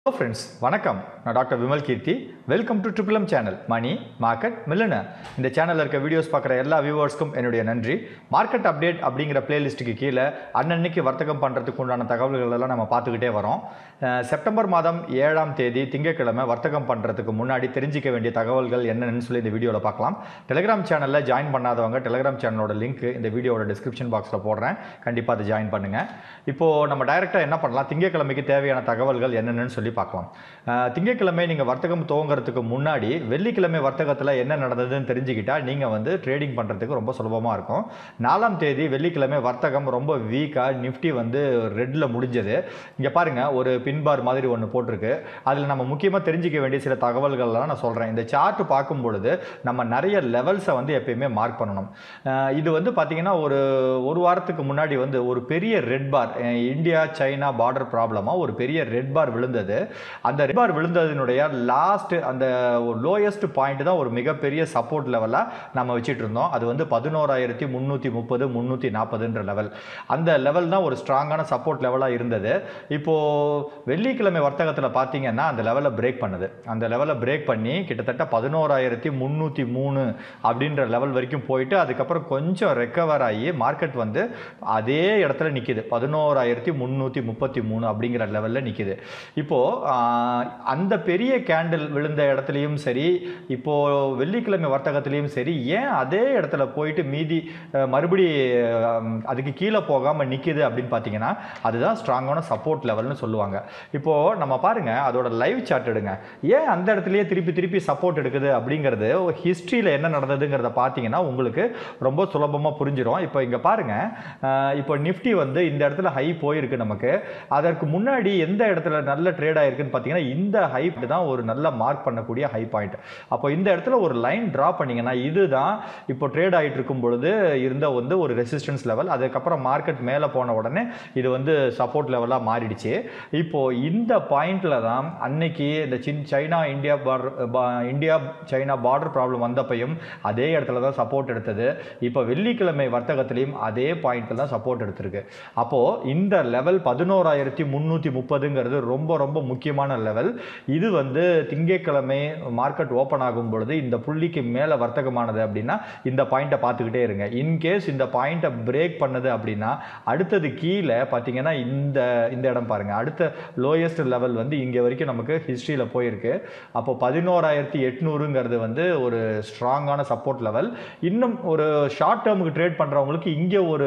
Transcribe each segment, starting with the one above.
hello friends வணக்கம் நான் doctor Vimal Keerthi welcome to triple M channel money market millionaire இந்த சேனலில் இருக்க வீடியோஸ் பார்க்குற எல்லா வியூவர்ஸ்க்கும் என்னுடைய நன்றி மார்க்கெட் அப்டேட் அப்படிங்கிற பிளேலிஸ்ட்டுக்கு கீழே அன்னன்னைக்கு வர்த்தகம் பண்ணுறதுக்கு உண்டான தகவல்கள் எல்லாம் நம்ம பார்த்துக்கிட்டே வரோம் அஹ் செப்டம்பர் மாதம் ஏழாம் தேதி திங்கட்கிழமை வர்த்தகம் பண்ணுறதுக்கு முன்னாடி தெரிஞ்சிக்க வேண்டிய தகவல்கள் என்னென்னு சொல்லி இந்த வீடியோவில் பார்க்கலாம் டெலிகிராம் சேனலில் ஜாயின் பண்ணாதவங்க டெலிகிராம் சேனலோட லிங்க் இந்த வீடியோவோட டிஸ்கிரிப்ஷன் பாக்ஸில் போடுறேன் கண்டிப்பாக அதை ஜாயின் பண்ணுங்கள் இப்போது நம்ம டைரெக்டாக என்ன பண்ணலாம் திங்கட்கிழமைக்கு தேவையான தகவல்கள் என்னென்னு சொல்லி பார்க்கலாம் அஹ் திங்கட்கிழமை நீங்கள் வர்த்தகம் துவங்குறதுக்கு முன்னாடி வெள்ளிக்கிழமை வர்த்தகத்தில் என்ன நடந்ததுன்னு தெரிஞ்சுக்கிட்டா நீங்கள் வந்து ட்ரேடிங் பண்ணுறதுக்கு ரொம்ப சுலபமாக இருக்கும் நாலாம் தேதி வெள்ளிக்கிழமை வர்த்தகம் ரொம்ப வீக்காக நிஃப்டி வந்து ரெட்டில் முடிஞ்சது இங்கே பாருங்கள் ஒரு பின்பார் மாதிரி ஒன்று போட்டிருக்கு அதில் நம்ம முக்கியமாக தெரிஞ்சிக்க வேண்டிய சில தகவல்கள்லாம் நான் சொல்கிறேன் இந்த சார்ட் பார்க்கும் பொழுது நம்ம நிறைய லெவல்ஸை வந்து எப்பயுமே மார்க் பண்ணணும் அஹ் இது வந்து பார்த்திங்கன்னா ஒரு ஒரு வாரத்துக்கு முன்னாடி வந்து ஒரு பெரிய red bar India China border ப்ராப்ளமாக ஒரு பெரிய ரெட் பார் விழுந்தது அந்த ரெட் பார் விழுந்ததினுடைய லாஸ்ட் அந்த லோயஸ்ட் பாயிண்ட் தான் ஒரு மிகப்பெரிய சப்போர்ட் லெவலாக நம்ம வச்சுட்டு இருந்தோம் அது வந்து பதினோராயிரத்தி முந்நூற்றி முப்பது முந்நூற்றி நாற்பதுன்ற லெவல் அந்த லெவல் தான் ஒரு ஸ்ட்ராங்கான சப்போர்ட் லெவலாக இருந்தது இப்போது வெள்ளிக்கிழமை வர்த்தகத்தில் பார்த்தீங்கன்னா அந்த லெவலை பிரேக் பண்ணுது அந்த லெவலை பிரேக் பண்ணி கிட்டத்தட்ட பதினோராயிரத்தி முந்நூற்றி மூணு அப்படின்ற லெவல் வரைக்கும் போயிட்டு அதுக்கப்புறம் கொஞ்சம் ரெக்கவர் ஆகி மார்க்கெட் வந்து அதே இடத்துல நிற்கிது பதினோராயிரத்தி முந்நூற்றி முப்பத்தி மூணு அப்படிங்கிற லெவலில் நிற்கிது இப்போது அந்த பெரிய கேண்டில் விழுந்த இடத்துலையும் சரி இப்போது வெள்ளிக்கிழமை வர்த்தகத்துலேயும் சரி ஏன் அதே இடத்துல போயிட்டு மீதி அஹ், மறுபடி அஹ், அதுக்கு கீழே போகாமல் நிற்கிது அப்படின்னு பார்த்தீங்கன்னா அதுதான் ஸ்ட்ராங்கான சப்போர்ட் லெவல்னு சொல்லுவாங்க இப்போது நம்ம பாருங்கள் அதோட லைவ் சார்ட் எடுங்க ஏன் அந்த இடத்துலயே திருப்பி திருப்பி சப்போர்ட் எடுக்குது அப்படிங்கிறது ஹிஸ்ட்ரியில் என்ன நடந்ததுங்கிறத பார்த்தீங்கன்னா உங்களுக்கு ரொம்ப சுலபமாக புரிஞ்சிடும் இப்போ இங்கே பாருங்கள் அஹ், இப்போ நிஃப்டி வந்து இந்த இடத்துல ஹை போயிருக்கு நமக்கு அதற்கு முன்னாடி எந்த இடத்துல நல்ல ட்ரேட் ஆயிருக்குன்னு பார்த்தீங்கன்னா இந்த ஹை தான் ஒரு நல்ல மார்க் பண்ணக்கூடிய ஹை பாயிண்ட் அப்போ இந்த இடத்துல ஒரு லைன் ட்ரா பண்ணீங்கன்னா இதுதான் இப்போ ட்ரேட் ஆகிட்டு இருக்கும் பொழுது இருந்த வந்து ஒரு ரெசிஸ்டன்ஸ் லெவல் அதுக்கப்புறம் மார்க்கெட் மேலே போன உடனே இது வந்து சப்போர்ட் லெவலாக மாறிடுச்சு இப்போ இந்த பாயிண்ட்ல தான் அன்னைக்கு இந்த சின் China India border India China border problem வந்தப்பையும் அதே இடத்துல தான் சப்போர்ட் எடுத்தது இப்போ வெள்ளிக்கிழமை வர்த்தகத்திலையும் அதே பாயிண்ட்ல தான் சப்போர்ட் எடுத்திருக்கு அப்போ இந்த லெவல் பதினோராயிரத்தி முந்நூற்றி முப்பதுங்கிறது ரொம்ப ரொம்ப முக்கியமான லெவல் இது வந்து திங்கட்கிழமை மார்க்கெட் ஓப்பன் ஆகும் பொழுது இந்த புள்ளிக்கு மேலே வர்த்தகமானது அப்படின்னா இந்த பாயிண்ட்டை பார்த்துக்கிட்டே இருங்க இன்கேஸ் இந்த பாயிண்ட்டை பிரேக் பண்ணுது அப்படின்னா அடுத்தது கீழே பார்த்தீங்கன்னா இந்த இந்த இடம் பாருங்க அடுத்த லோயஸ்ட் லெவல் வந்து இங்கே வரைக்கும் நமக்கு ஹிஸ்ட்ரியில் போயிருக்கு அப்போ பதினோராயிரத்தி எட்நூறுங்கிறது வந்து ஒரு ஸ்ட்ராங்கான சப்போர்ட் லெவல் இன்னும் ஒரு ஷார்ட் டேர்முக்கு ட்ரேட் பண்ணுறவங்களுக்கு இங்கே ஒரு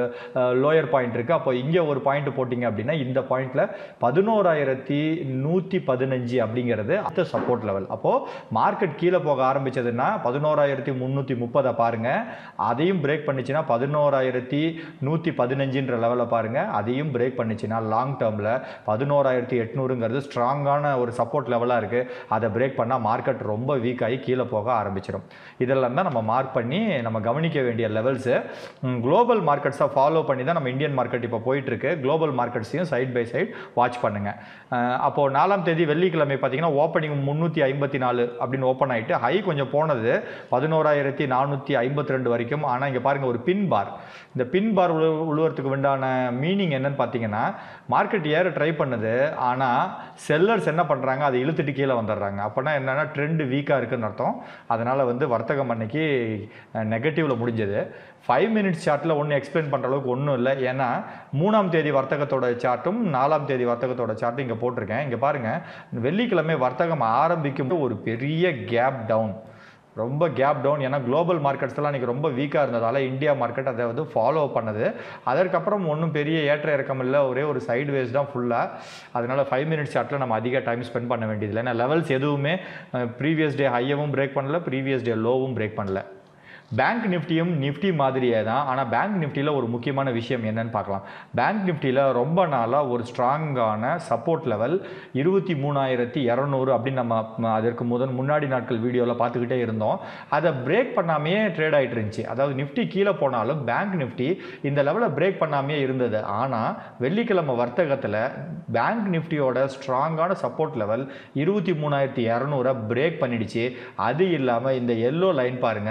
லோயர் பாயிண்ட் இருக்குது அப்போ இங்கே ஒரு பாயிண்ட் போட்டிங்க அப்படின்னா இந்த பாயிண்ட்டில் பதினோராயிரத்தி நூற்றி பதினஞ்சு அப்படிங்கிறது அடுத்த சப்போர்ட் லெவல் அப்போது மார்க்கெட் கீழே போக ஆரம்பிச்சதுன்னா பதினோராயிரத்தி முந்நூற்றி முப்பதை பாருங்கள் அதையும் பிரேக் பண்ணிச்சுன்னா பதினோராயிரத்தி நூற்றி பதினஞ்சுன்ற லெவலில் பாருங்கள் அதையும் பிரேக் பண்ணிச்சுன்னா லாங் டேர்மில் பதினோராயிரத்தி எட்நூறுங்கிறது ஸ்ட்ராங்கான ஒரு சப்போர்ட் லெவலாக இருக்குது அதை பிரேக் பண்ணால் மார்க்கெட் ரொம்ப வீக் ஆகி கீழே போக ஆரம்பிச்சிடும் இதெல்லாம் தான் நம்ம மார்க் பண்ணி நம்ம கவனிக்க வேண்டிய லெவல்ஸு குளோபல் மார்க்கெட்ஸை ஃபாலோ பண்ணி தான் நம்ம இந்தியன் மார்க்கெட் இப்போ போயிட்டுருக்கு குளோபல் மார்க்கெட்ஸையும் சைட் பை சைட் வாட்ச் பண்ணுங்கள் அப்போது நாலாம் தேதி வெள்ளிக்கிழமை பார்த்தீங்கன்னா ஓப்பனிங் முந்நூற்றி ஐம்பத்தி நாலு அப்படின்னு ஓப்பன் ஆகிட்டு ஹை கொஞ்சம் போனது பதினோராயிரத்தி நானூற்றி ஐம்பத்தி ரெண்டு வரைக்கும் ஆனால் இங்கே பாருங்கள் ஒரு பின் பார் இந்த பின் பார் உழு உழுவுறதுக்கு உண்டான மீனிங் என்னன்னு பார்த்தீங்கன்னா மார்க்கெட் ஏற ட்ரை பண்ணுது ஆனால் செல்லர்ஸ் என்ன பண்ணுறாங்க அதை இழுத்துட்டு கீழே வந்துடுறாங்க அப்போனா என்னென்னா ட்ரெண்டு வீக்காக இருக்குன்னு அர்த்தம் அதனால் வந்து வர்த்தகம் அன்னைக்கு நெகட்டிவில் முடிஞ்சது ஃபைவ் மினிட்ஸ் சார்ட்டில் ஒன்றும் எக்ஸ்பிளைன் பண்ணுற அளவுக்கு ஒன்றும் இல்லை ஏன்னா மூணாம் தேதி வர்த்தகத்தோட சார்ட்டும் நாலாம் தேதி வர்த்தகத்தோட சார்ட்டும் இங்கே போட்டிருக்கேன் இங்கே பாருங்கள் வெள்ளிக்கிழமை வர்த்தகம் ஆரம்பிக்கும் ஒரு பெரிய கேப் டவுன் ரொம்ப கேப் டவுன் ஏன்னா குளோபல் மார்க்கெட்ஸ்லாம் இன்றைக்கி ரொம்ப வீக்காக இருந்ததால் இந்தியா மார்க்கெட் அதை வந்து ஃபாலோ பண்ணுது அதற்கப்புறம் ஒன்றும் பெரிய ஏற்ற இறக்கம் இல்லை ஒரே ஒரு சைடு வேஸ் தான் ஃபுல்லாக அதனால் ஃபைவ் மினிட்ஸ் சார்ட்டில் நம்ம அதிக டைம் ஸ்பெண்ட் பண்ண வேண்டியதில்லை ஏன்னா லெவல்ஸ் எதுவுமே ப்ரீவியஸ் டே ஹையவும் பிரேக் பண்ணல ப்ரீவியஸ் டே லோவும் பிரேக் பண்ணல பேங்க் நிஃப்டியும் நிஃப்டி மாதிரியே தான் ஆனால் பேங்க் நிஃப்டியில் ஒரு முக்கியமான விஷயம் என்னன்னு பார்க்கலாம் பேங்க் நிஃப்டியில் ரொம்ப நாளாக ஒரு ஸ்ட்ராங்கான சப்போர்ட் லெவல் இருபத்தி மூணாயிரத்தி இரநூறு அப்படின்னு நம்ம ம, அதற்கு முதன் முன்னாடி நாட்கள் வீடியோவில் பார்த்துக்கிட்டே இருந்தோம் அதை பிரேக் பண்ணாமையே ட்ரேட் ஆகிட்டு இருந்துச்சு அதாவது நிஃப்டி கீழே போனாலும் பேங்க் நிஃப்டி இந்த லெவலில் பிரேக் பண்ணாமையே இருந்தது ஆனால் வெள்ளிக்கிழமை வர்த்தகத்தில் பேங்க் நிஃப்டியோட ஸ்ட்ராங்கான சப்போர்ட் லெவல் இருபத்தி மூணாயிரத்தி இரநூறை பிரேக் பண்ணிடுச்சு அது இல்லாமல் இந்த எல்லோ லைன் பாருங்கள்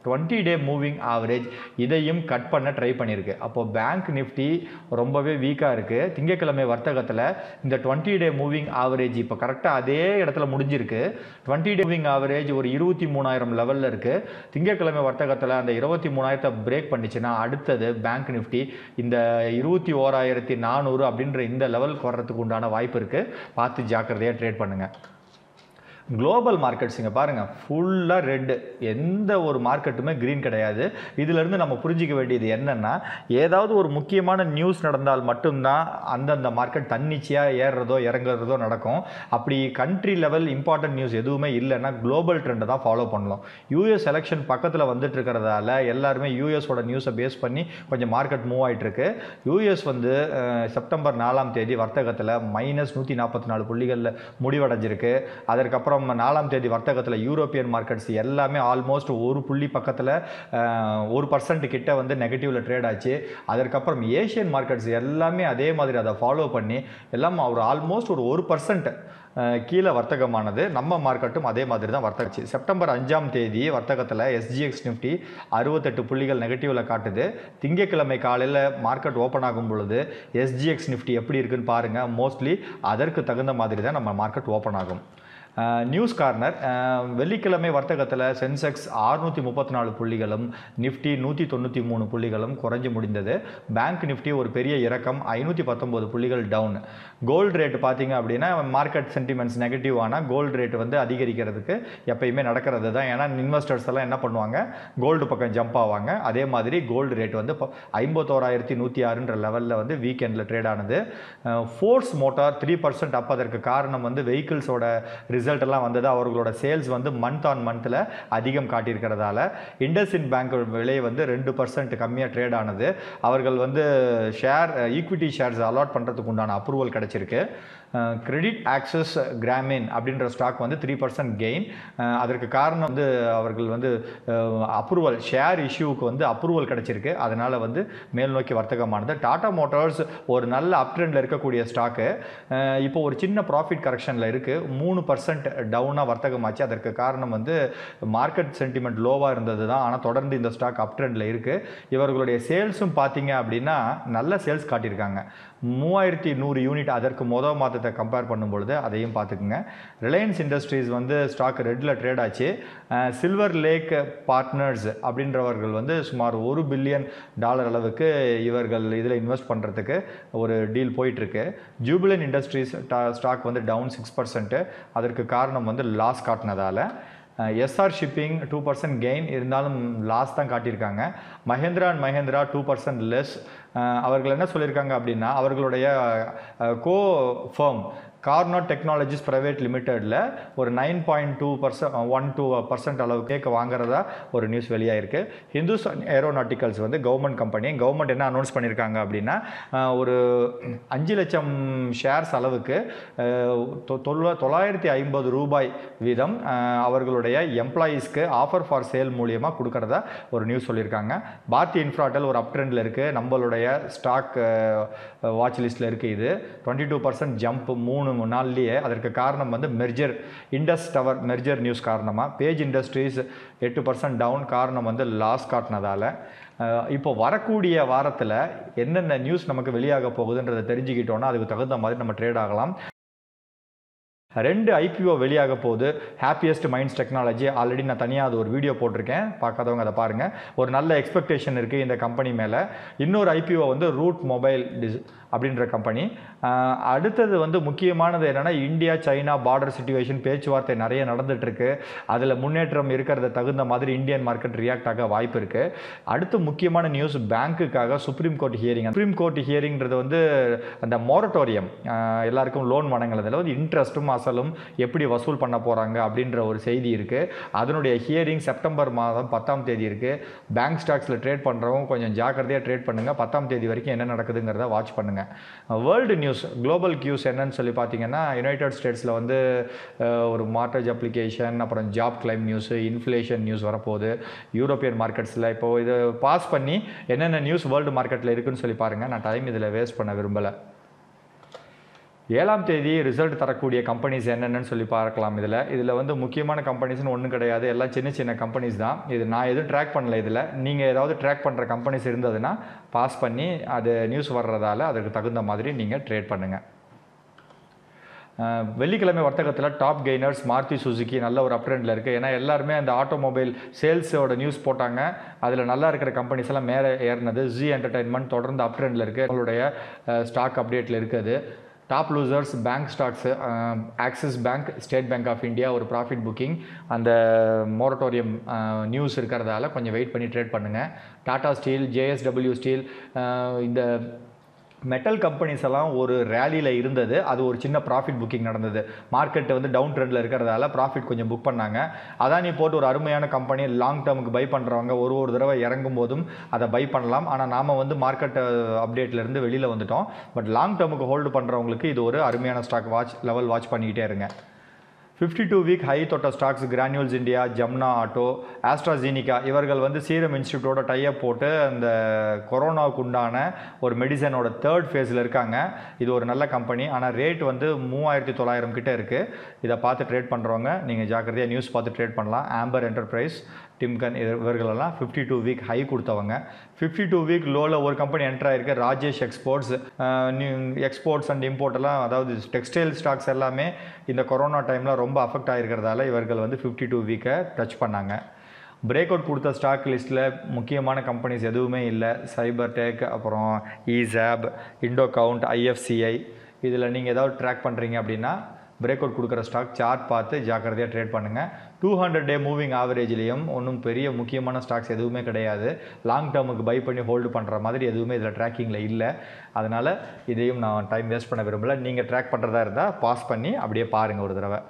டுவெண்ட்டி டே மூவிங் ஆவரேஜ் இதையும் கட் பண்ண ட்ரை பண்ணியிருக்கு அப்போது பேங்க் நிஃப்டி ரொம்பவே வீக்காக இருக்குது திங்கட்கிழமை வர்த்தகத்தில் இந்த டுவெண்ட்டி டே மூவிங் ஆவரேஜ் இப்போ கரெக்டாக அதே இடத்துல முடிஞ்சிருக்கு டுவெண்ட்டி டே மூவிங் ஆவரேஜ் ஒரு இருபத்தி மூணாயிரம் லெவலில் இருக்குது திங்கட்கிழமை வர்த்தகத்தில் அந்த இருபத்தி மூணாயிரத்தை பிரேக் பண்ணிச்சுன்னா அடுத்தது பேங்க் நிஃப்டி இந்த இருபத்தி ஓராயிரத்தி நானூறு அப்படின்ற இந்த லெவலுக்கு வர்றதுக்கு உண்டான வாய்ப்பு இருக்குது பார்த்து ஜாக்கிரதையாக ட்ரேட் பண்ணுங்கள் குளோபல் மார்க்கெட்ஸ் இங்கே பாருங்கள் ஃபுல்லாக ரெட்டு எந்த ஒரு மார்க்கெட்டுமே க்ரீன் கிடையாது இதிலிருந்து நம்ம புரிஞ்சிக்க வேண்டியது என்னென்னா ஏதாவது ஒரு முக்கியமான நியூஸ் நடந்தால் மட்டும்தான் அந்தந்த மார்க்கெட் தன்னிச்சையாக ஏறுறதோ இறங்குறதோ நடக்கும் அப்படி கண்ட்ரி லெவல் இம்பார்ட்டன்ட் நியூஸ் எதுவுமே இல்லைன்னா குளோபல் ட்ரெண்டை தான் ஃபாலோ பண்ணலாம் யூஎஸ் எலெக்ஷன் பக்கத்தில் வந்துட்டு இருக்கிறதால எல்லாருமே யூஎஸோட நியூஸை பேஸ் பண்ணி கொஞ்சம் மார்க்கெட் மூவ் ஆகிட்டு இருக்கு யூஎஸ் வந்து அஹ், செப்டம்பர் நாலாம் தேதி வர்த்தகத்தில் மைனஸ் நூற்றி நாற்பத்தி நாலு புள்ளிகளில் முடிவடைஞ்சிருக்கு அதற்கப்புறம் நாலாம் தேதி வர்த்தகத்தில் யூரோப்பியன் மார்க்கெட்ஸ் எல்லாமே ஆல்மோஸ்ட் ஒரு புள்ளி பக்கத்தில் ஒரு பர்சன்ட் கிட்ட வந்து நெகட்டிவில் ட்ரேட் ஆச்சு அதற்கப்புறம் ஏஷியன் மார்க்கெட்ஸ் எல்லாமே அதே மாதிரி அதை ஃபாலோ பண்ணி எல்லாம் ஒரு ஆல்மோஸ்ட் ஒரு ஒரு பர்சன்ட் கீழே வர்த்தகமானது நம்ம மார்க்கெட்டும் அதே மாதிரி தான் வர்த்தகிச்சு செப்டம்பர் அஞ்சாம் தேதி வர்த்தகத்தில் எஸ்ஜிஎக்ஸ் நிஃப்டி அறுபத்தெட்டு புள்ளிகள் நெகட்டிவில் காட்டுது திங்கட்கிழமை காலையில் மார்க்கெட் ஓப்பன் ஆகும் பொழுது எஸ்ஜிஎக்ஸ் நிஃப்டி எப்படி இருக்குன்னு பாருங்கள் மோஸ்ட்லி அதற்கு தகுந்த மாதிரி தான் நம்ம மார்க்கெட் ஓப்பன் ஆகும் நியூஸ் கார்னர் வெள்ளிக்கிழமை வர்த்தகத்தில் சென்செக்ஸ் ஆறுநூற்றி முப்பத்தி நாலு புள்ளிகளும் நிஃப்டி நூற்றி தொண்ணூற்றி மூணு புள்ளிகளும் குறைஞ்சு முடிந்தது பேங்க் நிஃப்டி ஒரு பெரிய இறக்கம் ஐநூற்றி பத்தொம்போது புள்ளிகள் டவுன் கோல்டு ரேட் பார்த்தீங்க அப்படின்னா மார்க்கெட் சென்டிமெண்ட்ஸ் நெகட்டிவ் ஆனால் கோல்டு ரேட் வந்து அதிகரிக்கிறதுக்கு எப்பயுமே நடக்கிறது தான் ஏன்னா இன்வெஸ்டர்ஸ் எல்லாம் என்ன பண்ணுவாங்க கோல்டு பக்கம் ஜம்ப் ஆவாங்க அதே மாதிரி கோல்டு ரேட் வந்து இப்போ ஐம்பத்தோராயிரத்தி நூற்றி ஆறுன்ற லெவலில் வந்து வீக்கெண்டில் ட்ரேட் ஆனது Force Motor three percent up அதற்கு காரணம் வந்து வெஹிக்கிள்ஸோட ரிசல்ட் எல்லாம் வந்தது அவர்களோட சேல்ஸ் வந்து மந்த் ஆன் மந்தில் அதிகம் காட்டியிருக்கிறதால இண்டஸ்இன் பேங்க் விலை வந்து ரெண்டு பர்சன்ட் கம்மியாக ட்ரேட் ஆனது அவர்கள் வந்து ஷேர் ஈக்விட்டி ஷேர்ஸ் அலாட் பண்ணுறதுக்கு உண்டான அப்ரூவல் கிடச்சிருக்கு கிரெடிட் ஆக்சஸ் கிராமின் அப்படின்ற ஸ்டாக் வந்து த்ரீ பர்சன்ட் கெயின் அதற்கு காரணம் வந்து அவர்கள் வந்து அப்ரூவல் ஷேர் இஷ்யூவுக்கு வந்து அப்ரூவல் கிடச்சிருக்கு அதனால் வந்து மேல் நோக்கி வர்த்தகமானது டாடா மோட்டார்ஸ் ஒரு நல்ல அப் ட்ரெண்டில் இருக்கக்கூடிய ஸ்டாக்கு இப்போ ஒரு சின்ன ப்ராஃபிட் கரெக்ஷனில் இருக்குது மூணு பர்சன்ட் டவுனாக வர்த்தகமாச்சு அதற்கு காரணம் வந்து மார்க்கெட் சென்டிமெண்ட் லோவாக இருந்தது தான் ஆனால் தொடர்ந்து இந்த ஸ்டாக் அப் ட்ரெண்டில் இருக்குது இவர்களுடைய சேல்ஸும் பார்த்தீங்க அப்படின்னா நல்ல சேல்ஸ் காட்டியிருக்காங்க மூவாயிரத்தி நூறு யூனிட் அதற்கு மொதல் மாதத்தை கம்பேர் பண்ணும்பொழுது அதையும் பார்த்துக்குங்க ரிலையன்ஸ் இண்டஸ்ட்ரீஸ் வந்து ஸ்டாக் ரெட்டில் ட்ரேட் ஆச்சு சில்வர் லேக் பார்ட்னர்ஸ் அப்படின்றவர்கள் வந்து சுமார் ஒரு பில்லியன் டாலர் அளவுக்கு இவர்கள் இதில் இன்வெஸ்ட் பண்ணுறதுக்கு ஒரு டீல் போயிட்டுருக்கு ஜூபிலன் இண்டஸ்ட்ரீஸ் ஸ்டாக் வந்து டவுன் சிக்ஸ் பர்சன்ட்டு அதற்கு காரணம் வந்து லாஸ் காட்டினதால SR shipping two percent gain இருந்தாலும் லாஸ் தான் காட்டியிருக்காங்க Mahindra and Mahindra two percent less அவர்கள் என்ன சொல்லியிருக்காங்க அப்படின்னா அவர்களுடைய co firm Carnot Technologies private லிமிட்டெடில் ஒரு nine point two percent one two percent அளவு கேட்க வாங்குறதா ஒரு நியூஸ் வெளியாயிருக்கு ஹிந்துஸ்தான் ஏரோநாட்டிக்கல்ஸ் வந்து கவர்மெண்ட் கம்பெனி கவர்மெண்ட் என்ன அனௌன்ஸ் பண்ணியிருக்காங்க அப்படின்னா அஹ், ஒரு அஞ்சு லட்சம் ஷேர்ஸ் அளவுக்கு அஹ், தொ- தொள்ள தொள்ளாயிரத்தி ஐம்பது ரூபாய் வீதம் அஹ், அவர்களுடைய எம்ப்ளாயீஸ்க்கு ஆஃபர் ஃபார் சேல் மூலியமாக கொடுக்கறதா ஒரு நியூஸ் சொல்லியிருக்காங்க பாரதி இன்ஃப்ராட்டல் ஒரு அப் ட்ரெண்டில் இருக்குது நம்மளுடைய ஸ்டாக் வாட்ச் லிஸ்ட்டில் இருக்குது இது டுவெண்ட்டி டூ பர்சன்ட் ஜம்ப் மூணு நாள்லேயே அதற்கு காரணம் வந்து merger Indus Tower merger news காரணமாக பேஜ் இண்டஸ்ட்ரீஸ் எட்டு பர்சன்ட் டவுன் காரணம் வந்து லாஸ் காட்டினதால அஹ், இப்போ வரக்கூடிய வாரத்தில் என்னென்ன நியூஸ் நமக்கு வெளியாக போகுதுன்றதை தெரிஞ்சுக்கிட்டோன்னா அதுக்கு தகுந்த மாதிரி நம்ம ட்ரேட் ஆகலாம் ரெண்டு ஐபிஓ வெளியாக போகுது ஹாப்பியஸ்ட் மைண்ட்ஸ் டெக்னாலஜி ஆல்ரெடி நான் தனியாக அது ஒரு வீடியோ போட்டிருக்கேன் பார்க்காதவங்க அதை பாருங்கள் ஒரு நல்ல எக்ஸ்பெக்டேஷன் இருக்குது இந்த கம்பெனி மேலே இன்னொரு ஐபிஓ வந்து ரூட் மொபைல் டிஸ் அப்படின்ற கம்பெனி அடுத்தது வந்து முக்கியமானது என்னென்னா இந்தியா சைனா பார்டர் சுச்சுவேஷன் பேச்சுவார்த்தை நிறைய நடந்துகிட்ருக்கு அதில் முன்னேற்றம் இருக்கிறத தகுந்த மாதிரி இந்தியன் மார்க்கெட் ரியாக்ட் ஆக வாய்ப்பு இருக்குது அடுத்து முக்கியமான நியூஸ் பேங்க்குக்காக Supreme Court hearing Supreme Court ஹியரிங்கிறது வந்து அந்த மோரட்டோரியம் எல்லாருக்கும் லோன் வழங்குறதுல வந்து இன்ட்ரெஸ்ட்டும் அசலும் எப்படி வசூல் பண்ண போகிறாங்க அப்படின்ற ஒரு செய்தி இருக்குது அதனுடைய ஹியரிங் செப்டம்பர் மாதம் பத்தாம் தேதி இருக்குது பேங்க் ஸ்டாக்ஸில் ட்ரேட் பண்ணுறவங்க கொஞ்சம் ஜாக்கிரதையாக ட்ரேட் பண்ணுங்கள் பத்தாம் தேதி வரைக்கும் என்ன நடக்குதுங்கிறத வாட்ச் பண்ணுங்கள் வேர்ல்டு நியூஸ் குளோபல் கியூஸ் என்னன்னு சொல்லி பார்த்தீங்கன்னா யுனைடெட் ஸ்டேட்ஸில் வந்து அஹ், ஒரு மார்டேஜ் அப்ளிகேஷன் அப்புறம் job claim news inflation news வரப்போகுது யூரோப்பியன் மார்க்கெட்ஸில் இப்போ இது பாஸ் பண்ணி என்னென்ன நியூஸ் வேர்ல்டு மார்க்கெட்டில் இருக்குன்னு சொல்லி பாருங்கள் நான் டைம் இதில் வேஸ்ட் பண்ண விரும்பலை ஏழாம் தேதி ரிசல்ட் தரக்கூடிய கம்பெனிஸ் என்னென்னு சொல்லி பார்க்கலாம் இதில் இதில் வந்து முக்கியமான கம்பெனிஸ்னு ஒன்றும் கிடையாது எல்லாம் சின்ன சின்ன கம்பெனிஸ் தான் இது நான் எதுவும் ட்ராக் பண்ணல இதில் நீங்கள் ஏதாவது ட்ராக் பண்ணுற கம்பெனிஸ் இருந்ததுன்னா பாஸ் பண்ணி அது நியூஸ் வர்றதால அதுக்கு தகுந்த மாதிரி நீங்கள் ட்ரேட் பண்ணுங்கள் அஹ் வெள்ளிக்கிழமை வர்த்தகத்தில் டாப் கெய்னர்ஸ் மாருதி சுசுகி நல்ல ஒரு அப்ட்ரெண்டில் இருக்குது ஏன்னா எல்லாருமே அந்த ஆட்டோமொபைல் சேல்ஸோட நியூஸ் போட்டாங்க அதில் நல்லா இருக்கிற கம்பெனிஸ் எல்லாம் மேலே ஏறினது ஜி என்டர்டைன்மெண்ட் தொடர்ந்து அப்ட்ரெண்டில் இருக்குது அவங்களுடைய ஸ்டாக் அப்டேட்டில் இருக்குது top losers bank stocks Axis bank State Bank of India ஒரு ப்ராஃபிட் புக்கிங் அந்த மோரட்டோரியம் நியூஸ் இருக்கிறதால கொஞ்சம் வெயிட் பண்ணி ட்ரேட் பண்ணுங்கள் டாடா ஸ்டீல் ஜேஎஸ்டபிள்யூ ஸ்டீல் இந்த மெட்டல் கம்பெனிஸ் எல்லாம் ஒரு ரேலியில் இருந்தது அது ஒரு சின்ன ப்ராஃபிட் புக்கிங் நடந்தது மார்க்கெட் வந்து டவுன் ட்ரெண்டில் இருக்கிறதால ப்ராஃபிட் கொஞ்சம் புக் பண்ணாங்க அதானி போட்டு ஒரு அருமையான கம்பெனி லாங் டேர்முக்கு பை பண்ணுறவங்க ஒரு ஒரு தடவை இறங்கும் போதும் அதை பை பண்ணலாம் ஆனால் நாம் வந்து மார்க்கெட் அப்டேட்லேருந்து வெளியில் வந்துட்டோம் பட் லாங் டேர்முக்கு ஹோல்டு பண்ணுறவங்களுக்கு இது ஒரு அருமையான ஸ்டாக் வாட்ச் லெவல் வாட்ச் பண்ணிக்கிட்டே இருங்க ஃபிஃப்டி டூ வீக் ஹை தொட்ட stocks Granules India Jamna Auto AstraZeneca இவர்கள் வந்து சீரம் இன்ஸ்டியூட்டோட டைப் போட்டு அந்த கொரோனாவுக்கு உண்டான ஒரு மெடிசனோட தேர்ட் ஃபேஸில் இருக்காங்க இது ஒரு நல்ல கம்பெனி ஆனால் ரேட் வந்து மூவாயிரத்தி தொள்ளாயிரம் கிட்ட இருக்குது இதை பார்த்து ட்ரேட் பண்ணுறவங்க நீங்கள் ஜாக்கிரதையாக நியூஸ் பார்த்து ட்ரேட் பண்ணலாம் ஆம்பர் என்டர்பிரைஸ் டிம்கன் இவர்களெல்லாம் ஃபிஃப்டி டூ வீக் ஹை கொடுத்தவங்க ஃபிஃப்டி டூ வீக் லோவில் ஒரு கம்பெனி என்டர் ஆயிருக்கு Rajesh exports exports and import எல்லாம் அதாவது டெக்ஸ்டைல் ஸ்டாக்ஸ் எல்லாமே இந்த கொரோனா டைமில் ரொம்ப அஃபெக்ட் ஆகிருக்கிறதால இவர்கள் வந்து ஃபிஃப்டி டூ வீக்கை டச் பண்ணாங்க பிரேக் அவுட் கொடுத்த ஸ்டாக் லிஸ்ட்டில் முக்கியமான கம்பெனிஸ் எதுவுமே இல்லை சைபர் டெக் அப்புறம் இசாப் இண்டோ கவுண்ட் ஐஎஃப்சிஐ இதில் நீங்கள் ஏதாவது ட்ராக் பண்ணுறீங்க அப்படின்னா பிரேக் அவுட் கொடுக்குற ஸ்டாக் சார்ட் பார்த்து ஜாக்கிரதையாக ட்ரேட் பண்ணுங்கள் டூ ஹண்ட்ரட் டே மூவிங் ஆவரேஜ்லேயும் ஒன்றும் பெரிய முக்கியமான ஸ்டாக்ஸ் எதுவுமே கிடையாது லாங் டேர்முக்கு பை பண்ணி ஹோல்டு பண்ணுற மாதிரி எதுவுமே இதில் ட்ராக்கிங்கில் இல்லை அதனால் இதையும் நான் டைம் வேஸ்ட் பண்ண விரும்பல நீங்கள் ட்ராக் பண்ணுறதா இருந்தால் பாஸ் பண்ணி அப்படியே பாருங்கள் ஒரு தடவை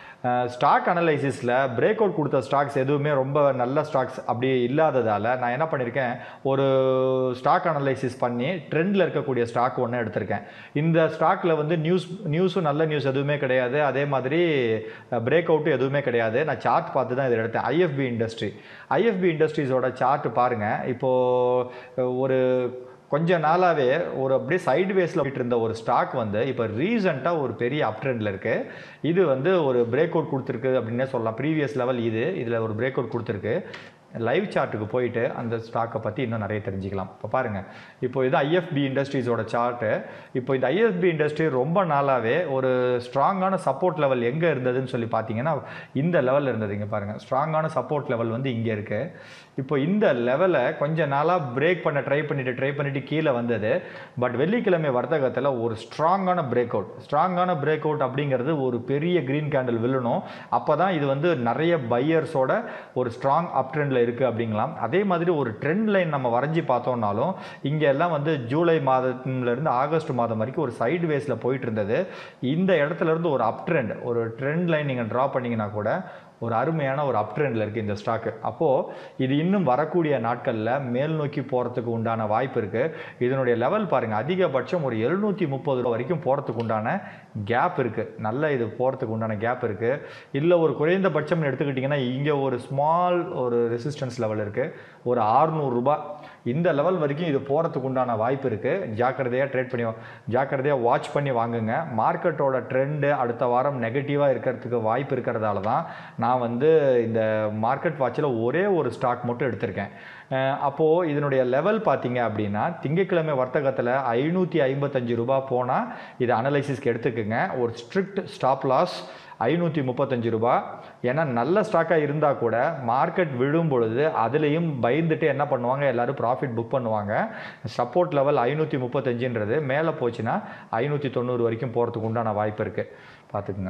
ஸ்டாக் அனலைசிஸில் பிரேக் அவுட் கொடுத்த ஸ்டாக்ஸ் எதுவுமே ரொம்ப நல்ல ஸ்டாக்ஸ் அப்படி இல்லாததால் நான் என்ன பண்ணியிருக்கேன் ஒரு ஸ்டாக் அனலைசிஸ் பண்ணி ட்ரெண்டில் இருக்கக்கூடிய ஸ்டாக் ஒன்று எடுத்திருக்கேன் இந்த ஸ்டாக்கில் வந்து நியூஸ் நியூஸும் நல்ல நியூஸ் எதுவுமே கிடையாது அதே மாதிரி பிரேக் அவுட்டும் எதுவுமே கிடையாது நான் சார்ட் பார்த்து தான் இதை எடுத்தேன் ஐஎஃப்பி இண்டஸ்ட்ரி ஐஎஃப்பி இண்டஸ்ட்ரீஸோட சார்ட் பாருங்கள் இப்போது ஒரு கொஞ்ச நாளாகவே ஒரு அப்படியே சைடு வேஸில் போயிட்டு இருந்த ஒரு ஸ்டாக் வந்து இப்போ ரீசெண்டாக ஒரு பெரிய அப் ட்ரெண்டில் இருக்குது இது வந்து ஒரு பிரேக் அவுட் கொடுத்துருக்கு அப்படின்னே சொல்லலாம் ப்ரீவியஸ் லெவல் இது இதில் ஒரு பிரேக் அவுட் கொடுத்துருக்கு லைவ் சார்ட்டுக்கு போயிட்டு அந்த ஸ்டாக்கை பற்றி இன்னும் நிறைய தெரிஞ்சுக்கலாம் இப்போ பாருங்கள் இப்போ இது ஐஎஃப்பி இண்டஸ்ட்ரீஸோட சார்ட்டு இப்போ இந்த ஐஎஃப்பி இண்டஸ்ட்ரி ரொம்ப நாளாகவே ஒரு ஸ்ட்ராங்கான சப்போர்ட் லெவல் எங்கே இருந்ததுன்னு சொல்லி பார்த்தீங்கன்னா இந்த லெவலில் இருந்தது இங்கே பாருங்கள் ஸ்ட்ராங்கான சப்போர்ட் லெவல் வந்து இங்கே இருக்குது இப்போ இந்த லெவலை கொஞ்ச நாளாக பிரேக் பண்ண ட்ரை பண்ணிட்டு ட்ரை பண்ணிட்டு கீழே வந்தது பட் வெள்ளிக்கிழமை வர்த்தகத்தில் ஒரு ஸ்ட்ராங்கான பிரேக் அவுட் ஸ்ட்ராங்கான பிரேக் அவுட் அப்படிங்கிறது ஒரு பெரிய க்ரீன் கேண்டில் விழணும் அப்போ தான் இது வந்து நிறைய பையர்ஸோட ஒரு ஸ்ட்ராங் அப் ட்ரெண்டில் இருக்குது அப்படிங்களாம் அதே மாதிரி ஒரு ட்ரெண்ட் லைன் நம்ம வரைஞ்சி பார்த்தோம்னாலும் இங்கே எல்லாம் வந்து ஜூலை மாதத்துலேருந்து ஆகஸ்ட் மாதம் வரைக்கும் ஒரு சைடு வேஸில் போயிட்டு இருந்தது இந்த இடத்துல இருந்து ஒரு அப் ட்ரெண்ட் ஒரு ட்ரெண்ட் லைன் நீங்கள் ட்ரா பண்ணிங்கன்னா கூட ஒரு அருமையான ஒரு அப் ட்ரெண்டில் இருக்குது இந்த ஸ்டாக்கு அப்போது இது இன்னும் வரக்கூடிய நாட்களில் மேல் நோக்கி போகிறதுக்கு உண்டான வாய்ப்பு இருக்குது இதனுடைய லெவல் பாருங்கள் அதிகபட்சம் ஒரு எழுநூற்றி முப்பது ரூபா வரைக்கும் போகிறதுக்கு உண்டான கேப் இருக்குது நல்ல இது போகிறதுக்கு உண்டான கேப் இருக்குது இல்லை ஒரு குறைந்தபட்சம்னு எடுத்துக்கிட்டிங்கன்னா இங்கே ஒரு ஸ்மால் ஒரு ரெசிஸ்டன்ஸ் லெவல் இருக்குது ஒரு ஆறுநூறுரூபா இந்த லெவல் வரைக்கும் இது போகிறதுக்கு உண்டான வாய்ப்பு இருக்குது ஜாக்கிரதையாக ட்ரேட் பண்ணி ஜாக்கிரதையாக வாட்ச் பண்ணி வாங்குங்க மார்க்கெட்டோட ட்ரெண்டு அடுத்த வாரம் நெகட்டிவாக இருக்கிறதுக்கு வாய்ப்பு இருக்கிறதால தான் நான் வந்து இந்த மார்க்கெட் வாட்சில் ஒரே ஒரு ஸ்டாக் மட்டும் எடுத்திருக்கேன் அஹ் அப்போது இதனுடைய லெவல் பார்த்தீங்க அப்படின்னா திங்கட்கிழமை வர்த்தகத்தில் ஐநூற்றி ஐம்பத்தஞ்சு ரூபா போனால் இதை அனலைசிஸ்க்கு எடுத்துக்கோங்க ஒரு ஸ்ட்ரிக்ட் ஸ்டாப் லாஸ் ஐநூற்றி முப்பத்தஞ்சு ரூபா ஏன்னா நல்ல ஸ்டாக்காக இருந்தால் கூட மார்க்கெட் விழும் பொழுது அதுலேயும் பயந்துட்டு என்ன பண்ணுவாங்க எல்லாரும் ப்ராஃபிட் புக் பண்ணுவாங்க சப்போர்ட் லெவல் ஐநூற்றி முப்பத்தஞ்சுன்றது மேலே போச்சுன்னா ஐநூற்றி தொண்ணூறு வரைக்கும் போகிறதுக்கு உண்டான வாய்ப்பு இருக்குது பார்த்துக்குங்க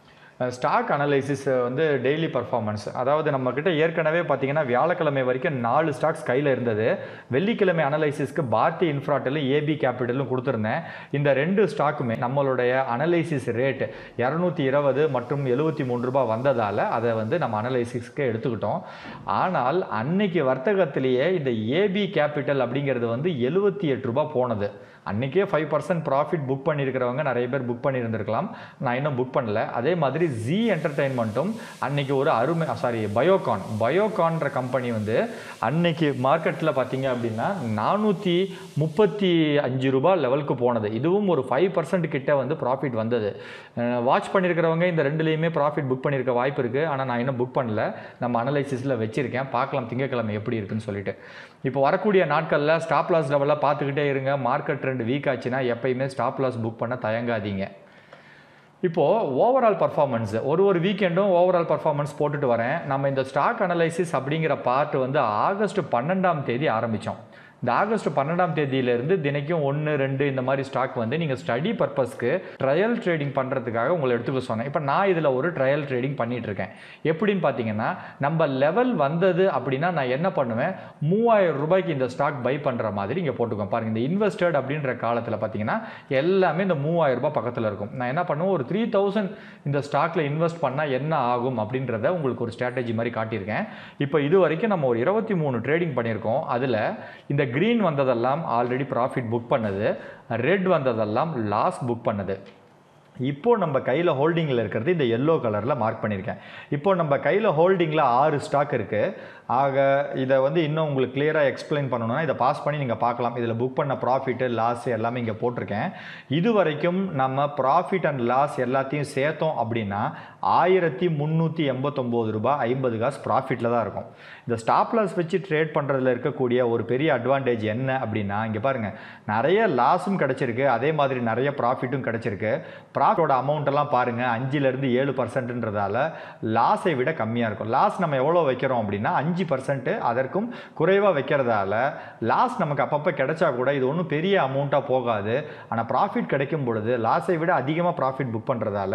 ஸ்டாக் அனலைசிஸ் வந்து டெய்லி பர்ஃபார்மன்ஸ் அதாவது நம்மக்கிட்ட ஏற்கனவே பார்த்தீங்கன்னா வியாழக்கிழமை வரைக்கும் நாலு ஸ்டாக்ஸ் கையில் இருந்தது வெள்ளிக்கிழமை அனலைசிஸ்க்கு பாரதி இன்ஃப்ராட்டிலும் ஏபி கேபிட்டலும் கொடுத்துருந்தேன் இந்த ரெண்டு ஸ்டாக்குமே நம்மளுடைய அனலைசிஸ் ரேட் இரநூத்தி இருபது மற்றும் எழுபத்தி மூணு ரூபாய் வந்ததால் அதை வந்து நம்ம அனலைசிஸ்க்கு எடுத்துக்கிட்டோம் ஆனால் அன்னைக்கு வர்த்தகத்திலேயே இந்த ஏபி கேபிட்டல் அப்படிங்கிறது வந்து எழுபத்தி எட்டு ரூபாய் போனது அன்றைக்கே ஃபைவ் பர்சன்ட் ப்ராஃபிட் புக் பண்ணியிருக்கிறவங்க நிறைய பேர் புக் பண்ணியிருந்திருக்கலாம் நான் இன்னும் புக் பண்ணல அதே மாதிரி ஜி என்டர்டெயின்மெண்ட்டும் அன்னைக்கு ஒரு அருமை சாரி பயோகான் பயோகான்ற கம்பெனி வந்து அன்னைக்கு மார்க்கெட்டில் பார்த்தீங்க அப்படின்னா நானூற்றி முப்பத்தி அஞ்சு ரூபாய் லெவலுக்கு போனது இதுவும் ஒரு ஃபைவ் பர்சன்ட் கிட்ட வந்து ப்ராஃபிட் வந்தது வாட்ச் பண்ணியிருக்கிறவங்க இந்த ரெண்டுலேயுமே ப்ராஃபிட் புக் பண்ணியிருக்க வாய்ப்பு இருக்குது ஆனால் நான் இன்னும் புக் பண்ணல நம்ம அனலைசிஸில் வச்சுருக்கேன் பார்க்கலாம் திங்கக்கிழமை எப்படி இருக்குன்னு சொல்லிட்டு இப்போ வரக்கூடிய நாட்களில் ஸ்டாப் லாஸ் லெவலில் பார்த்துக்கிட்டே இருங்க மார்க்கெட் ட்ரெண்ட் வீக் ஆச்சுன்னா எப்பயுமே ஸ்டாப் லாஸ் புக் பண்ண தயங்காதீங்க இப்போது ஓவரால் பர்ஃபார்மன்ஸ் ஒரு ஒரு வீக்கெண்டும் ஓவரால் பர்ஃபார்மன்ஸ் போட்டுட்டு வரேன் நம்ம இந்த ஸ்டாக் அனலைசிஸ் அப்படிங்கிற பார்ட் வந்து ஆகஸ்ட் பன்னெண்டாம் தேதி ஆரம்பித்தோம் இந்த ஆகஸ்ட் பன்னெண்டாம் தேதியிலேருந்து தினைக்கும் ஒன்று ரெண்டு இந்த மாதிரி ஸ்டாக் வந்து நீங்கள் ஸ்டடி பர்பஸ்க்கு ட்ரையல் ட்ரேடிங் பண்ணுறதுக்காக உங்களை எடுத்துக்க சொன்னேன் இப்போ நான் இதில் ஒரு ட்ரையல் ட்ரேடிங் பண்ணிட்டு இருக்கேன் எப்படின்னு பார்த்தீங்கன்னா நம்ம லெவல் வந்தது அப்படின்னா நான் என்ன பண்ணுவேன் மூவாயிரம் ரூபாய்க்கு இந்த ஸ்டாக் பை பண்ணுற மாதிரி இங்கே போட்டுக்கோம் பாருங்கள் இந்த இன்வெஸ்டட் அப்படின்ற காலத்தில் பார்த்தீங்கன்னா எல்லாமே இந்த மூவாயிரம் ரூபாய் பக்கத்தில் இருக்கும் நான் என்ன பண்ணுவேன் ஒரு த்ரீ தௌசண்ட் இந்த ஸ்டாக்கில் இன்வெஸ்ட் பண்ணால் என்ன ஆகும் அப்படின்றத உங்களுக்கு ஒரு ஸ்ட்ராட்டஜி மாதிரி காட்டியிருக்கேன் இப்போ இது வரைக்கும் நம்ம ஒரு இருபத்தி மூணு ட்ரேடிங் பண்ணியிருக்கோம் அதில் இந்த க்ரீன் வந்ததெல்லாம் ஆல்ரெடி ப்ராஃபிட் புக் பண்ணது ரெட் வந்ததெல்லாம் லாஸ் புக் பண்ணது இப்போ நம்ம கையில் ஹோல்டிங்கில் இருக்கிறது இந்த எல்லோ கலரில் மார்க் பண்ணியிருக்கேன் இப்போ நம்ம கையில் ஹோல்டிங்கில் ஆறு ஸ்டாக் இருக்குது ஆக இதை வந்து இன்னும் உங்களுக்கு கிளியராக எக்ஸ்பிளைன் பண்ணணும்னா இதை பாஸ் பண்ணி நீங்கள் பார்க்கலாம் இதில் புக் பண்ண ப்ராஃபிட்டு லாஸ் எல்லாமே இங்கே போட்டிருக்கேன் இது வரைக்கும் நம்ம ப்ராஃபிட் அண்ட் லாஸ் எல்லாத்தையும் சேர்த்தோம் அப்படின்னா ஆயிரத்தி முந்நூற்றி எண்பத்தொம்போது ரூபாய் ஐம்பது காசு ப்ராஃபிட்டில் தான் இருக்கும் இந்த ஸ்டாப் லாஸ் வச்சு ட்ரேட் பண்ணுறதுல இருக்கக்கூடிய ஒரு பெரிய அட்வான்டேஜ் என்ன அப்படின்னா இங்கே பாருங்கள் நிறைய லாஸும் கிடச்சிருக்கு அதே மாதிரி நிறைய ப்ராஃபிட்டும் கிடச்சிருக்கு ப்ராஃபிட்டோட அமௌண்ட் எல்லாம் பாருங்கள் அஞ்சுலேருந்து ஏழு பர்சன்ட்ன்றதால லாஸை விட கம்மியாக இருக்கும் லாஸ் நம்ம எவ்வளோ வைக்கிறோம் அப்படின்னா அஞ்சு பர்சன்ட் அதற்கும் குறைவாக வைக்கிறதால லாஸ் நமக்கு அப்பப்போ கிடைச்சா கூட இது ஒன்றும் பெரிய அமௌண்ட்டாக போகாது ஆனால் ப்ராஃபிட் கிடைக்கும் பொழுது லாஸை விட அதிகமாக ப்ராஃபிட் புக் பண்ணுறதால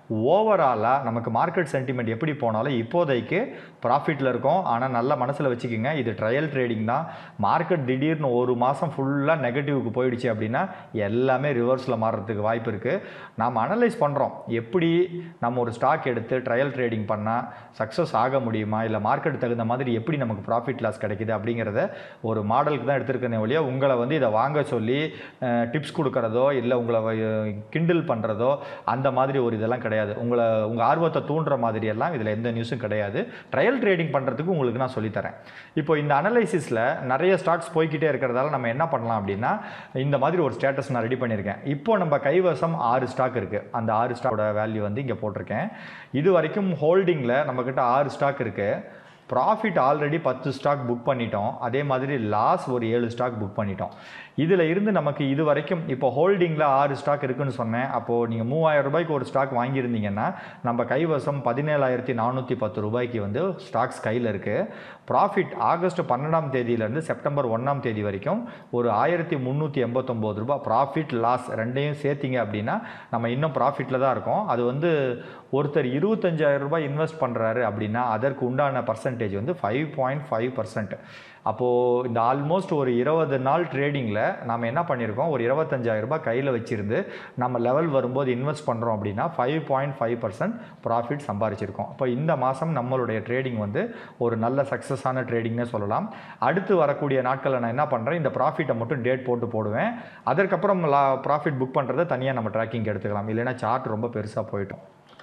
ஓவராலாக நமக்கு மார்க்கெட் சென்டிமெண்ட் எப்படி போனாலும் இப்போதைக்கு ப்ராஃபிட்டில் இருக்கும் ஆனால் நல்லா மனசில் வச்சுக்கோங்க இது ட்ரையல் ட்ரேடிங் தான் மார்க்கெட் திடீர்னு ஒரு மாதம் ஃபுல்லாக நெகட்டிவ்க்கு போயிடுச்சு அப்படின்னா எல்லாமே ரிவர்ஸில் மாறுறதுக்கு வாய்ப்பு இருக்குது நாம் அனலைஸ் பண்ணுறோம் எப்படி நம்ம ஒரு ஸ்டாக் எடுத்து ட்ரையல் ட்ரேடிங் பண்ணால் சக்ஸஸ் ஆக முடியுமா இல்லை மார்க்கெட் தகுந்த மாதிரி எப்படி நமக்கு ப்ராஃபிட் லாஸ் கிடைக்குது அப்படிங்கிறத ஒரு மாடலுக்கு தான் எடுத்திருக்கேனே ஒழிய உங்களை வந்து இதை வாங்க சொல்லி டிப்ஸ் கொடுக்கறதோ இல்லை உங்களை கிண்டில் பண்ணுறதோ அந்த மாதிரி ஒரு இதெல்லாம் கிடையாது உங்களை உங்கள் ஆர்வத்தை தூண்டுற மாதிரி எல்லாம் இதில் எந்த நியூஸும் கிடையாது ட்ரையல் ட்ரேடிங் பண்ணுறதுக்கு உங்களுக்கு நான் சொல்லித்தரேன் இப்போ இந்த அனலைசிஸில் நிறைய ஸ்டாக்ஸ் போய்க்கிட்டே இருக்கிறதால நம்ம என்ன பண்ணலாம் அப்படின்னா இந்த மாதிரி ஒரு ஸ்டேட்டஸ் நான் ரெடி பண்ணியிருக்கேன் இப்போ நம்ம கைவசம் ஆறு ஸ்டாக் இருக்குது அந்த ஆறு ஸ்டாக்கோட வேல்யூ வந்து இங்கே போட்டிருக்கேன் இது வரைக்கும் ஹோல்டிங்கில் நம்மக்கிட்ட ஆறு ஸ்டாக் இருக்குது ப்ராஃபிட் ஆல்ரெடி பத்து ஸ்டாக் புக் பண்ணிட்டோம் அதே மாதிரி லாஸ் ஒரு ஏழு ஸ்டாக் புக் பண்ணிட்டோம் இதில் இருந்து நமக்கு இது வரைக்கும் இப்போ ஹோல்டிங்கில் ஆறு ஸ்டாக் இருக்குன்னு சொன்னேன் அப்போது நீங்கள் மூவாயிரம் ரூபாய்க்கு ஒரு ஸ்டாக் வாங்கியிருந்தீங்கன்னா நம்ம கைவசம் பதினேழாயிரத்தி நானூற்றி பத்து ரூபாய்க்கு வந்து ஸ்டாக்ஸ் கையில் இருக்குது ப்ராஃபிட் ஆகஸ்ட் பன்னெண்டாம் தேதியிலேருந்து செப்டம்பர் ஒன்றாம் தேதி வரைக்கும் ஒரு ஆயிரத்தி முந்நூற்றி எண்பத்தொம்போது ரூபாய் ப்ராஃபிட் லாஸ் ரெண்டையும் சேர்த்திங்க அப்படின்னா நம்ம இன்னும் ப்ராஃபிட்டில் தான் இருக்கோம் அது வந்து ஒருத்தர் இருபத்தஞ்சாயிரம் ரூபாய் இன்வெஸ்ட் பண்ணுறாரு அப்படின்னா அதற்கு உண்டான பர்சன்டேஜ் வந்து ஃபைவ் பாயிண்ட் ஃபைவ் பர்சன்ட் அப்போது இந்த ஆல்மோஸ்ட் ஒரு இருபது நாள் ட்ரேடிங்கில் நம்ம என்ன பண்ணியிருக்கோம் ஒரு இருபத்தஞ்சாயிரம் ரூபாய் கையில் வச்சிருந்து நம்ம லெவல் வரும்போது இன்வெஸ்ட் பண்ணுறோம் அப்படின்னா five point five percent profit சம்பாரிச்சிருக்கோம் இப்போ இந்த மாதம் நம்மளுடைய ட்ரேடிங் வந்து ஒரு நல்ல சக்ஸஸான ட்ரேடிங்னே சொல்லலாம் அடுத்து வரக்கூடிய நாட்களில் நான் என்ன பண்ணுறேன் இந்த ப்ராஃபிட்டை மட்டும் டேட் போட்டு போடுவேன் அதற்கப்புறம் லா ப்ராஃபிட் புக் பண்ணுறதை தனியாக நம்ம ட்ராக்கிங் எடுத்துக்கலாம் இல்லைன்னா சார்ட் ரொம்ப பெருசாக போயிட்டோம்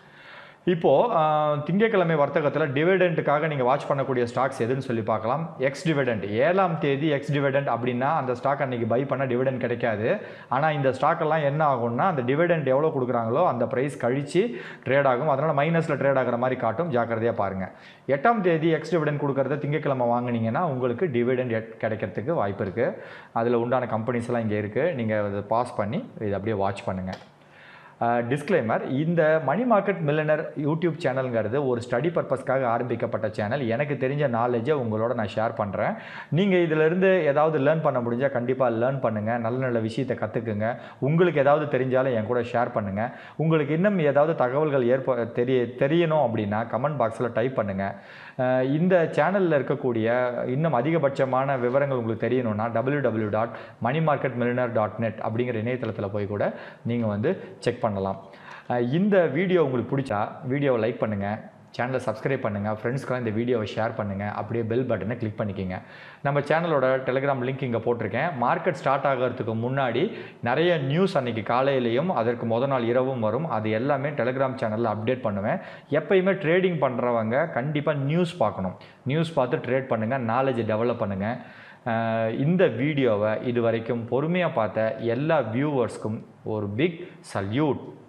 இப்போது திங்கட்கிழமை வர்த்தகத்தில் டிவிடெண்ட்டுக்காக நீங்கள் வாட்ச் பண்ணக்கூடிய ஸ்டாக்ஸ் எதுன்னு சொல்லி பார்க்கலாம் எக்ஸ் டிவிடெண்ட் ஏழாம் தேதி எக்ஸ் டிவிடெண்ட் அப்படின்னா அந்த ஸ்டாக் அன்றைக்கி பை பண்ண டிவிடெண்ட் கிடைக்காது ஆனால் இந்த ஸ்டாக்கெல்லாம் என்ன ஆகும்னா அந்த டிவிடெண்ட் எவ்வளோ கொடுக்குறாங்களோ அந்த ப்ரைஸ் கழித்து ட்ரேட் ஆகும் அதனால் மைனஸில் ட்ரேட் ஆகிற மாதிரி காட்டும் ஜாக்கிரதையாக பாருங்கள் எட்டாம் தேதி எக்ஸ் டிவிடெண்ட் கொடுக்குறத திங்கட்கிழமை வாங்கினீங்கன்னா உங்களுக்கு டிவிடெண்ட் கிடைக்கிறதுக்கு வாய்ப்பு இருக்குது அதில் உண்டான கம்பெனிஸ்லாம் இங்கே இருக்குது நீங்கள் அதை பாஸ் பண்ணி இதை அப்படியே வாட்ச் பண்ணுங்கள் டிஸ்க்ளைமர் இந்த மணி மார்க்கெட் மில்லனர் யூடியூப் சேனலுங்கிறது ஒரு ஸ்டடி பர்பஸ்க்காக ஆரம்பிக்கப்பட்ட சேனல் எனக்கு தெரிஞ்ச நாலேஜை உங்களோட நான் ஷேர் பண்ணுறேன் நீங்கள் இதிலிருந்து ஏதாவது லேர்ன் பண்ண முடிஞ்சால் கண்டிப்பாக லேர்ன் பண்ணுங்கள் நல்ல நல்ல விஷயத்தை கற்றுக்குங்க உங்களுக்கு ஏதாவது தெரிஞ்சாலும் என் கூட ஷேர் பண்ணுங்கள் உங்களுக்கு இன்னும் ஏதாவது தகவல்கள் ஏற்ப தெரிய தெரியணும் அப்படின்னா கமெண்ட் பாக்ஸில் டைப் பண்ணுங்கள் இந்த சேனலில் இருக்கக்கூடிய இன்னும் அதிகபட்சமான விவரங்கள் உங்களுக்கு தெரியணும்னா W W dot money market millionaire dot net அப்படிங்கிற இணையதளத்தில் போய் கூட நீங்கள் வந்து செக் பண்ணலாம் இந்த வீடியோ உங்களுக்கு பிடிச்சா வீடியோவை லைக் பண்ணுங்கள் சேனலை சப்ஸ்கிரைப் பண்ணுங்கள் ஃப்ரெண்ட்ஸ்க்கெலாம் இந்த வீடியோவை ஷேர் பண்ணுங்கள் அப்படியே பெல் பட்டனை கிளிக் பண்ணிக்கோங்க நம்ம சேனலோட டெலிகிராம் லிங்க் இங்கே போட்டிருக்கேன் மார்க்கெட் ஸ்டார்ட் ஆகிறதுக்கு முன்னாடி நிறைய நியூஸ் அன்றைக்கி காலையிலையும் அதற்கு முத நாள் இரவும் வரும் அது எல்லாமே டெலிகிராம் சேனலில் அப்டேட் பண்ணுவேன் எப்பயுமே ட்ரேடிங் பண்ணுறவங்க கண்டிப்பாக நியூஸ் பார்க்கணும் நியூஸ் பார்த்து ட்ரேட் பண்ணுங்கள் நாலேஜ் டெவலப் பண்ணுங்கள் அஹ் இந்த வீடியோவை இது வரைக்கும் பொறுமையாக பார்த்த எல்லா வியூவர்ஸ்க்கும் ஒரு பிக் சல்யூட்